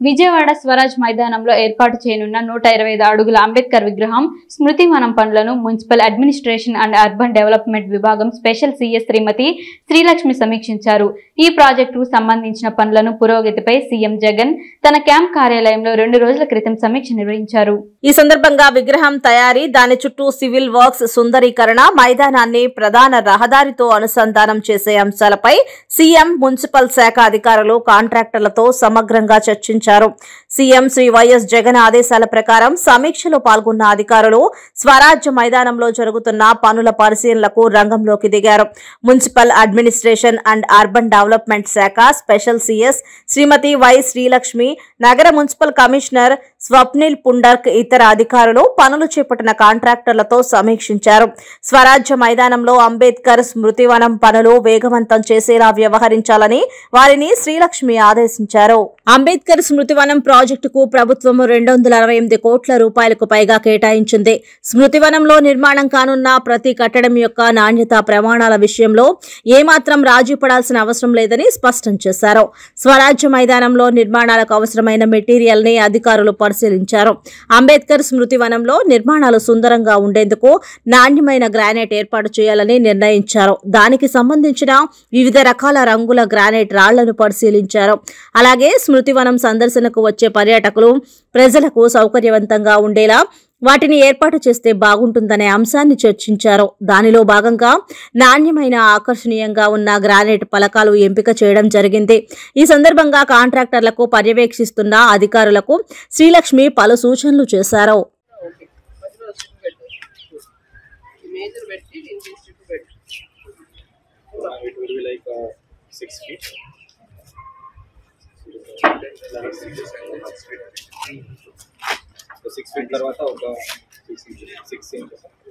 విజయవాడ స్వరాజ్ మైదానంలో ఏర్పాటు చేయనున్న నూట ఇరవై ఐదు అడుగుల అంబేద్కర్ విగ్రహం స్మృతి వనం పనులను municipal administration and urban development విభాగం స్పెషల్ సీఎస్ శ్రీమతి శ్రీలక్ష్మి సమీక్షించారు ఈ ప్రాజెక్టుకు సంబంధించిన పనులను పురోగతిపై సీఎం జగన్ తన క్యాంప్ కార్యాలయంలో రెండు రోజుల క్రితం సమీక్ష నిర్వహించారు ఈ సందర్భంగా విగ్రహం తయారీ దాని చుట్టూ సివిల్ వర్క్స్ సుందరీకరణ మైదానాన్ని ప్రధాన రహదారితో అనుసంధానం చేసే అంశాలపై సీఎం మున్సిపల్ శాఖ అధికారులు కాంట్రాక్టర్లతో సమగ్రంగా చర్చించారు సీఎం శ్రీ వైఎస్ జగన్ ఆదేశాల ప్రకారం సమీక్షలో పాల్గొన్న అధికారులు స్వరాజ్య మైదానంలో జరుగుతున్న పనుల పరిశీలనలకు రంగంలోకి దిగారు municipal administration and urban development శాఖ special CS Srimathi Y Srilakshmi నగర మున్సిపల్ కమిషనర్ స్వప్నిల్ పుండర్క్ ఇతర అధికారులు పనులు చేపట్టిన కాంట్రాక్టర్లతో సమీక్షించారు స్వరాజ్య మైదానంలో అంబేద్కర్ స్మృతివనం పనులు వేగవంతం చేసేలా వ్యవహరించాలని వారిని శ్రీలక్ష్మి ఆదేశించారు అంబేద్కర్ స్మృతివనం ప్రాజెక్టుకు ప్రభుత్వం రెండు వందల అరవై ఎనిమిది కోట్ల రూపాయలకు పైగా కేటాయించింది స్మృతివనంలో నిర్మాణం కానున్న ప్రతి కట్టడం యొక్క నాణ్యత ప్రమాణాల విషయంలో ఏమాత్రం రాజీ పడాల్సిన అవసరం లేదని స్పష్టం చేశారు స్వరాజ్య మైదానంలో నిర్మాణాలకు అవసరమైన మెటీరియల్ ని అధికారులు పరిశీలించారు అంబేద్కర్ స్మృతి వనంలో నిర్మాణాలు సుందరంగా ఉండేందుకు నాణ్యమైన గ్రానైట్ ఏర్పాటు చేయాలని నిర్ణయించారు దానికి సంబంధించిన వివిధ రకాల రంగుల గ్రానైట్ రాళ్లను పరిశీలించారు అలాగే స్మృతివనం సందర్శనకు వచ్చే పర్యాటకులు ప్రజలకు సౌకర్యవంతంగా ఉండేలా వాటిని ఏర్పాటు చేస్తే బాగుంటుందనే అంశాన్ని చర్చించారు దానిలో భాగంగా నాణ్యమైన ఆకర్షణీయంగా ఉన్న గ్రానైట్ పలకాలు ఎంపిక చేయడం జరిగింది ఈ సందర్భంగా కాంట్రాక్టర్లకు పర్యవేక్షిస్తున్న అధికారులకు శ్రీలక్ష్మి పలు సూచనలు చేశారు మేజర్ పెట్టి దీనికి స్ట్రిప్ పెట్టి it will be like uh, six feet. So six feet తర్వాత ఒక సిక్స్ సిక్స్ ఇంచెస్